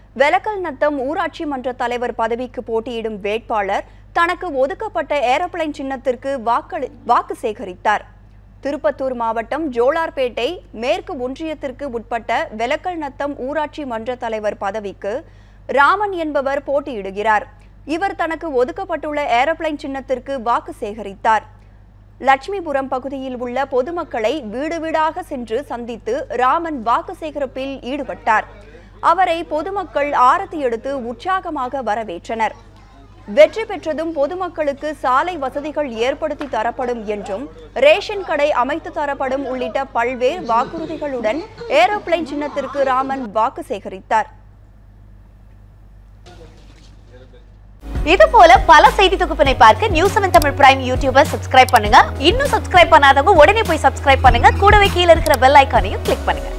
வெலக்கல் நத்தம் ஊராட்சி மன்ற தலைவர் பதவிக்கு போட்டியிடும் வேட்பாளர் தனக்கு ஒதுக்கப்பட்ட ஏரோப்ளைன் சின்னத்திற்கு வாக்களி வாக்கு சேகரித்தார் திருப்பத்தூர் மாவட்டம் ஜோலார்பேட்டை மேற்கு ஒன்றியத்திற்கு உட்பட்ட வெலக்கல் நத்தம் ஊராட்சி மன்ற தலைவர் பதவிக்கு ராமன் என்பவர் போட்டியிடுகிறார் இவர் தனக்கு ஒதுக்கப்பட்டுள்ள ஏரோப்ளைன் சின்னத்திற்கு வாக்கு சேகரித்தார் லட்சுமிபுரம் பகுதியில் உள்ள பொதுமக்களை வீடு வீடாக சென்று சந்தித்து ராமன் வாக்கு சேகரிப்பில் ஈடுபட்டார் அவரை பொதுமக்கள் ஆரத்தி எடுத்து உற்சாகமாக வரவேற்றனர் வெற்றி பெற்றதும் பொதுமக்களுக்கு சாலை வசதிகள் ஏற்படுத்தி தரப்படும் என்றும் ரேஷன் கடை அமைத்து தரப்படும் உள்ளிட்ட பல்வேறு வாக்குறுதிகளுடன் ஏரோப்ளைன் சின்னத்திற்கு ராமன் வாக்கு சேகரித்தார் இது போல பல செய்தி தொகுப்பினை பார்க்க news seven Tamil prime YouTuber subscribe பண்ணுங்க இன்னும் சப்ஸ்கிரைப் பண்ணாதவங்க உடனே போய் சப்ஸ்கிரைப் பண்ணுங்க கூடவே கீழே இருக்கிற பெல் ஐக்கானையும் கிளிக் பண்ணுங்க